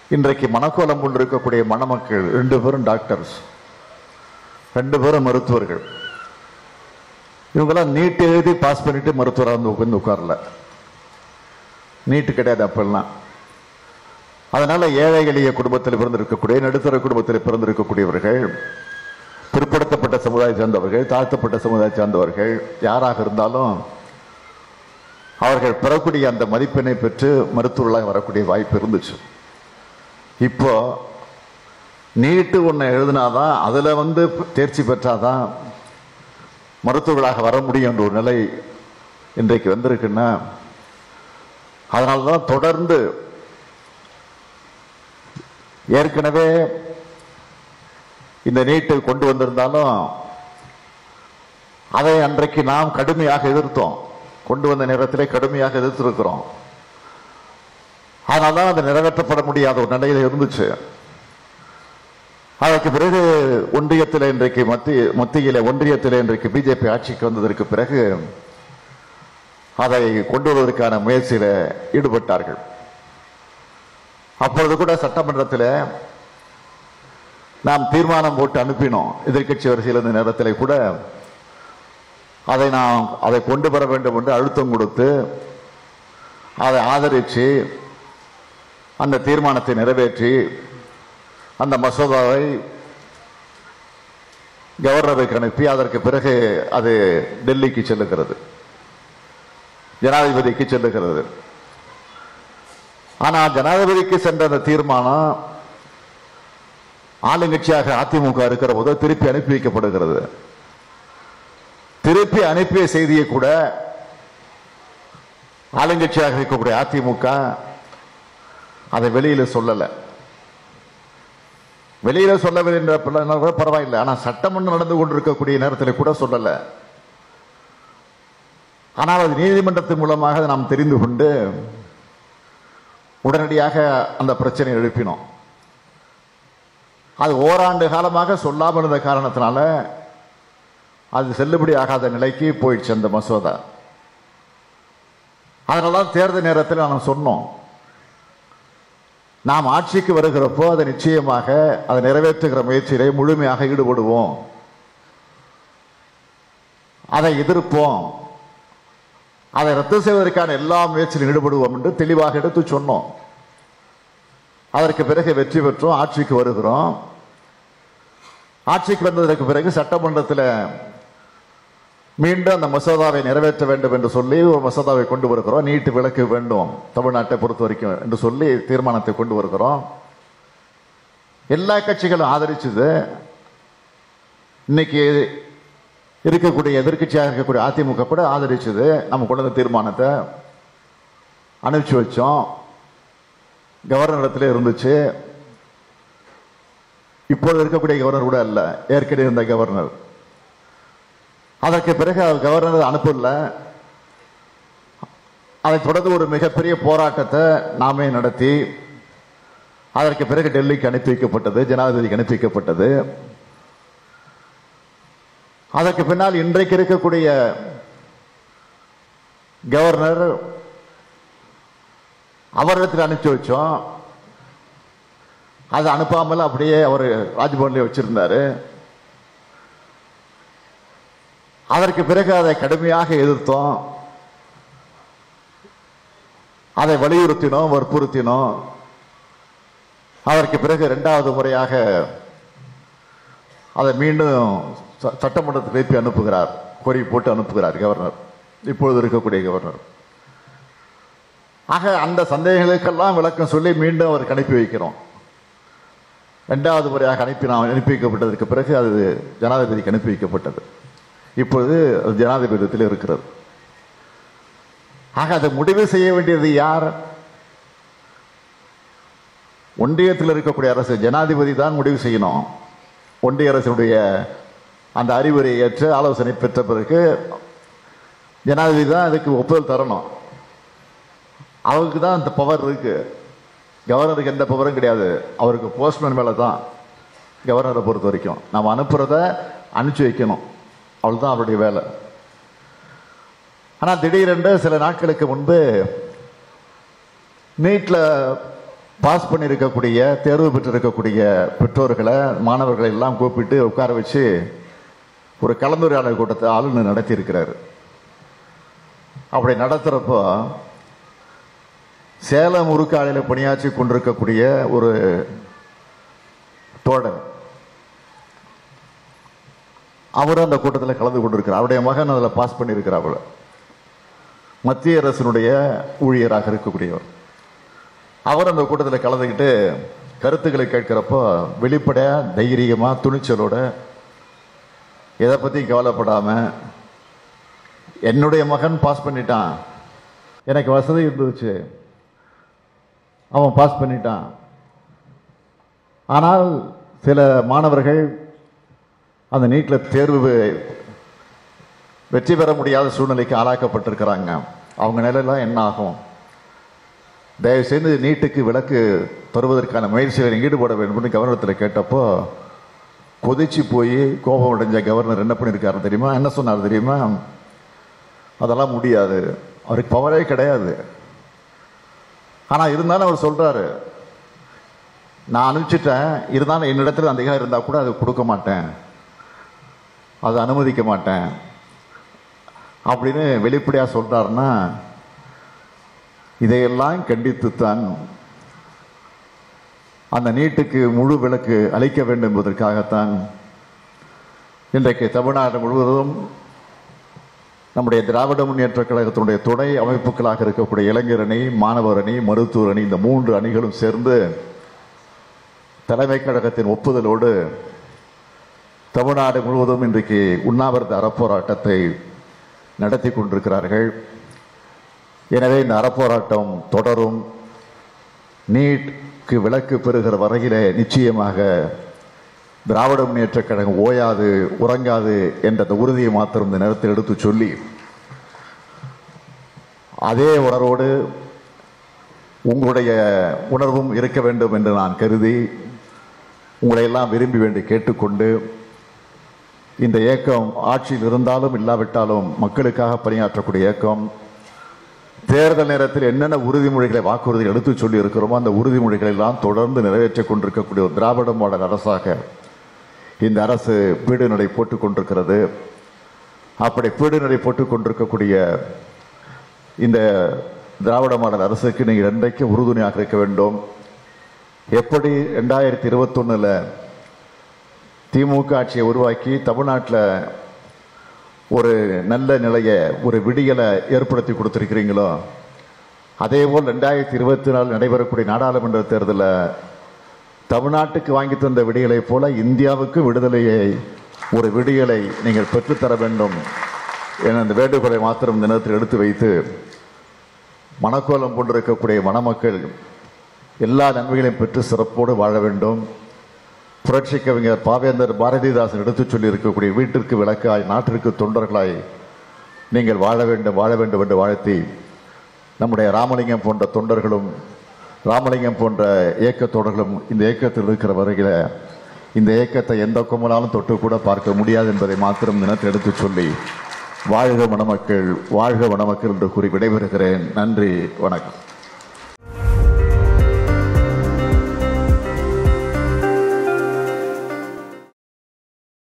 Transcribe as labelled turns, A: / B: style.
A: இன்றைக்கு மனக்கோலம் கொண்டு இருக்கக்கூடிய மணமக்கள் ரெண்டு பேரும் டாக்டர்ஸ் ரெண்டு பேரும் மருத்துவர்கள் இவங்கெல்லாம் நீட் எழுதி பாஸ் பண்ணிட்டு மருத்துவராக வந்து உட்கார்ந்து உட்காரல நீட்டு கிடையாது அப்பெல்லாம் அதனால ஏழை எளிய குடும்பத்தில் பிறந்திருக்கக்கூடிய நடுத்தர குடும்பத்தில் பிறந்திருக்கக்கூடியவர்கள் பிற்படுத்தப்பட்ட சமுதாயம் சார்ந்தவர்கள் தாழ்த்தப்பட்ட சமுதாயம் சார்ந்தவர்கள் யாராக இருந்தாலும் அவர்கள் பெறக்கூடிய அந்த மதிப்பெண்ணை பெற்று மருத்துவர்களாக வரக்கூடிய வாய்ப்பு இருந்துச்சு இப்போ நீட்டு ஒன்று எழுதினாதான் அதில் வந்து தேர்ச்சி பெற்றாதான் மருத்துவர்களாக வர முடியும் என்ற ஒரு நிலை இன்றைக்கு வந்திருக்குன்னா அதனால தான் தொடர்ந்து ஏற்கனவே இந்த நீட்டை கொண்டு வந்திருந்தாலும் அதை அன்றைக்கு நாம் கடுமையாக எதிர்த்தோம் கொண்டு வந்த நேரத்திலே கடுமையாக எதிர்த்திருக்கிறோம் அதனால்தான் அது நிறைவேற்றப்பட முடியாத ஒரு நிலையில இருந்துச்சு அதற்கு பிறகு ஒன்றியத்தில் இன்றைக்கு மத்திய மத்தியில ஒன்றியத்தில் இன்றைக்கு பிஜேபி ஆட்சிக்கு வந்ததற்கு பிறகு அதை கொண்டு வருவதற்கான முயற்சியில ஈடுபட்டார்கள் அப்பொழுது கூட சட்டமன்றத்தில் நாம் தீர்மானம் போட்டு அனுப்பினோம் எதிர்க்கட்சி வரிசையில் இருந்த நேரத்தில் கூட அதை நாம் அதை கொண்டு வர வேண்டும் என்று அழுத்தம் கொடுத்து அதை ஆதரித்து அந்த தீர்மானத்தை நிறைவேற்றி அந்த மசோதாவை கவர்னருக்கு அனுப்பி அதற்கு பிறகு அது டெல்லிக்கு செல்லுகிறது ஜனாதிபதிக்கு செல்லுகிறது ஆனா ஜனாதிபதிக்கு சென்ற அந்த தீர்மானம் ஆளுங்கட்சியாக அதிமுக இருக்கிற போது திருப்பி அனுப்பி வைக்கப்படுகிறது திருப்பி அனுப்பிய செய்தியை கூட ஆளுங்கட்சியாக இருக்கக்கூடிய அதிமுக அதை வெளியில சொல்லல வெளியில சொல்லவில்லை என்ற பிள்ளை கூட பரவாயில்லை ஆனா சட்டமன்றம் நடந்து கொண்டிருக்கக்கூடிய நேரத்தில் கூட சொல்லல ஆனால் அது நீதிமன்றத்தின் மூலமாக அதை நாம் தெரிந்து கொண்டு உடனடியாக அந்த பிரச்சனை எழுப்பினோம் அது ஓராண்டு காலமாக சொல்லாமல் இருந்த காரணத்தினால அது செல்லுபடி ஆகாத நிலைக்கு போயிடுச்சு அந்த மசோதா அதனால தான் தேர்தல் நேரத்தில் நாம் சொன்னோம் நாம் ஆட்சிக்கு வருகிறப்போ அதை நிச்சயமாக அதை நிறைவேற்றுகிற முயற்சியிலே முழுமையாக ஈடுபடுவோம் அதை எதிர்ப்போம் அதை ரத்து செய்வதற்கான எல்லா முயற்சியிலும் ஈடுபடுவோம் என்று தெளிவாக எடுத்து சொன்னோம் அதற்கு பிறகு வெற்றி பெற்றோம் ஆட்சிக்கு வருகிறோம் ஆட்சிக்கு வந்ததற்கு பிறகு சட்டமன்றத்தில் மீண்டும் அந்த மசோதாவை நிறைவேற்ற வேண்டும் என்று சொல்லி ஒரு மசோதாவை கொண்டு வருகிறோம் நீட்டு விலக்கு வேண்டும் தமிழ்நாட்டை பொறுத்த வரைக்கும் என்று சொல்லி தீர்மானத்தை கொண்டு வருகிறோம் எல்லா கட்சிகளும் ஆதரிச்சது இன்னைக்கு இருக்கக்கூடிய எதிர்க்கட்சியாக இருக்கக்கூடிய அதிமுக கூட ஆதரிச்சது நம்ம கொண்டு வந்த தீர்மானத்தை அனுப்பிச்சு வச்சோம் கவர்னரிடத்துல இருந்துச்சு இப்பொழுது இருக்கக்கூடிய கவர்னர் கூட அல்ல ஏற்கனவே இருந்த கவர்னர் அதற்கு பிறகு அவர் கவர்னர் அனுப்பல அதை தொடர்ந்து ஒரு மிகப்பெரிய போராட்டத்தை நாமே நடத்தி அதற்கு பிறகு டெல்லிக்கு அனுப்பி வைக்கப்பட்டது ஜனாதிபதிக்கு அனுப்பி வைக்கப்பட்டது அதற்கு பின்னால் இன்றைக்கு இருக்கக்கூடிய கவர்னர் அவரிடத்தில் அனுப்பிச்சு வச்சோம் அதை அனுப்பாமல் அப்படியே அவர் ராஜ்பவன்லேயே வச்சிருந்தாரு அதற்கு பிறகு அதை கடுமையாக எதிர்த்தோம் அதை வலியுறுத்தினோம் வற்புறுத்தினோம் அதற்கு பிறகு இரண்டாவது முறையாக அதை மீண்டும் ச- சட்டமன்றத்துக்கு எழுப்பி அனுப்புகிறார் கோரி போட்டு அனுப்புகிறார் கவர்னர் இப்பொழுது இருக்கக்கூடிய கவர்னர் ஆக அந்த சந்தேகங்களுக்கெல்லாம் விளக்கம் சொல்லி மீண்டும் அவருக்கு அனுப்பி வைக்கிறோம் இரண்டாவது முறையாக அனுப்பி நாம் அனுப்பி வைக்கப்பட்டதற்கு பிறகு அது ஜனாதிபதிக்கு அனுப்பி வைக்கப்பட்டது இப்பொழுது அது ஜனாதிபதியத்தில் இருக்கிறது ஆக அதை முடிவு செய்ய வேண்டியது யார் ஒன்றியத்தில் இருக்கக்கூடிய அரசு ஜனாதிபதி தான் முடிவு செய்யணும் ஒன்றிய அரசினுடைய அந்த அறிவுரை ஏற்று ஆலோசனை பெற்ற பிறகு ஜனாதிபதி தான் அதுக்கு ஒப்புதல் தரணும் அவருக்கு தான் அந்த பவர் இருக்கு கவர்னருக்கு எந்த பவரும் கிடையாது அவருக்கு போஸ்ட்மேன் மேலே தான் கவர்னரை பொறுத்த வரைக்கும் நம்ம அனுப்புறத அனுப்பிச்சு வைக்கணும் அவ்வளவுதான் அவருடைய வேலை ஆனால் திடீரென்று சில நாட்களுக்கு முன்பு நீட்டில் பாஸ் பண்ணியிருக்கக்கூடிய தேர்வு பெற்றிருக்கக்கூடிய பெற்றோர்களை மாணவர்களை எல்லாம் கூப்பிட்டு உட்கார வச்சு ஒரு கலந்துரையாடல் கூட்டத்தை ஆளுநர் நடத்தியிருக்கிறாரு அப்படி நடத்துகிறப்போ சேலம் உருக்காலையில் பணியாற்றி கொண்டிருக்கக்கூடிய ஒரு தோழர் அவரும் அந்த கூட்டத்தில் கலந்து கொண்டிருக்கிறார் அவருடைய மகன் அதில் பாஸ் பண்ணியிருக்கிறாப்புல மத்திய அரசினுடைய ஊழியராக இருக்கக்கூடியவர் அவர் அந்த கூட்டத்தில் கலந்துக்கிட்டு கருத்துக்களை கேட்கிறப்போ வெளிப்படையாக தைரியமாக துணிச்சலோட எதை பற்றி கவலைப்படாமல் என்னுடைய மகன் பாஸ் பண்ணிட்டான் எனக்கு வசதி இருந்துச்சு அவன் பாஸ் பண்ணிட்டான் ஆனால் சில மாணவர்கள் அந்த நீட்டில் தேர்வு வெற்றி பெற முடியாத சூழ்நிலைக்கு ஆளாக்கப்பட்டிருக்கிறாங்க அவங்க நிலையெல்லாம் என்ன ஆகும் தயவு செய்து நீட்டுக்கு விலக்கு தருவதற்கான முயற்சிகளில் ஈடுபட வேண்டும்னு கவர்னத்தில் கேட்டப்போ கொதிச்சு போய் கோபம் அடைஞ்ச கவர்னர் என்ன பண்ணியிருக்காரு தெரியுமா என்ன சொன்னார் தெரியுமா அதெல்லாம் முடியாது அவருக்கு பவரே கிடையாது ஆனால் இருந்தாலும் அவர் சொல்றாரு நான் அனுப்பிச்சிட்டேன் இருந்தாலும் என்னிடத்துல அந்த அதிகாரம் இருந்தால் கூட அதை கொடுக்க மாட்டேன் அதை அனுமதிக்க மாட்டேன் அப்படின்னு வெளிப்படையாக சொல்றாருன்னா இதையெல்லாம் கண்டித்துத்தான் அந்த நீட்டுக்கு முழு விலக்கு அளிக்க வேண்டும் என்பதற்காகத்தான் இன்றைக்கு தமிழ்நாடு முழுவதும் நம்முடைய திராவிட முன்னேற்ற கழகத்தினுடைய துணை அமைப்புகளாக இருக்கக்கூடிய இளைஞர் அணி மாணவர் அணி மருத்துவர் அணி இந்த மூன்று அணிகளும் சேர்ந்து தலைமை கழகத்தின் ஒப்புதலோடு தமிழ்நாடு முழுவதும் இன்றைக்கு உண்ணாவிரத அறப்போராட்டத்தை நடத்தி கொண்டிருக்கிறார்கள் எனவே இந்த அறப்போராட்டம் தொடரும் நீட்க்கு விலக்கு பெறுகிற வரையிலே நிச்சயமாக திராவிட முன்னேற்ற கழகம் ஓயாது உறங்காது என்ற அந்த உறுதியை மாத்திரம் இந்த நேரத்தில் எடுத்து சொல்லி அதே உணர்வோடு உங்களுடைய உணர்வும் இருக்க வேண்டும் என்று நான் கருதி உங்களை எல்லாம் விரும்பி வேண்டி கேட்டுக்கொண்டு இந்த இயக்கம் ஆட்சியில் இருந்தாலும் இல்லாவிட்டாலும் மக்களுக்காக பணியாற்றக்கூடிய இயக்கம் தேர்தல் நேரத்தில் என்னென்ன உறுதிமொழிகளை வாக்குறுதிகள் எடுத்து சொல்லி இருக்கிறோமோ அந்த உறுதிமொழிகளை எல்லாம் தொடர்ந்து நிறைவேற்றிக் கொண்டிருக்கக்கூடிய ஒரு திராவிட மாடல் அரசாக இந்த அரசு பீடு நடை போட்டுக் கொண்டிருக்கிறது அப்படி பீடு நடை போட்டுக் கொண்டிருக்கக்கூடிய இந்த திராவிட மாடல் அரசுக்கு நீங்கள் என்றைக்கு உறுதுணையாக இருக்க வேண்டும் எப்படி ரெண்டாயிரத்தி இருபத்தொன்னுல திமுக ஆட்சியை உருவாக்கி தமிழ்நாட்டில் ஒரு நல்ல நிலையை ஒரு விடியலை ஏற்படுத்தி கொடுத்துருக்கிறீங்களோ அதே போல் ரெண்டாயிரத்தி இருபத்தி நாலு நடைபெறக்கூடிய நாடாளுமன்ற தேர்தலில் தமிழ்நாட்டுக்கு வாங்கி தந்த விடியலை போல இந்தியாவுக்கு விடுதலையை ஒரு விடியலை நீங்கள் பெற்றுத்தர வேண்டும் என அந்த வேண்டுகோளை மாத்திரம் இந்த நேரத்தில் எடுத்து வைத்து மணக்கோலம் கொண்டிருக்கக்கூடிய மணமக்கள் எல்லா நன்மைகளையும் பெற்று சிறப்போடு வாழ வேண்டும் புரட்சி கவிஞர் பாவேந்தர் பாரதிதாசன் எடுத்துச் சொல்லி இருக்கக்கூடிய வீட்டிற்கு விளக்காய் நாட்டிற்கு தொண்டர்களாய் நீங்கள் வாழ வேண்டும் வாழ வேண்டும் என்று வாழ்த்தி நம்முடைய ராமலிங்கம் போன்ற தொண்டர்களும் ராமலிங்கம் போன்ற இயக்க தோழர்களும் இந்த இயக்கத்தில் இருக்கிற வரையில் இந்த இயக்கத்தை எந்த கும்பலாலும் தொட்டு கூட பார்க்க முடியாது என்பதை மாத்திரம் தினத்தில் எடுத்துச் சொல்லி வாழ்க மணமக்கள் வாழ்க மணமக்கள் என்று கூறி விடைபெறுகிறேன் நன்றி வணக்கம்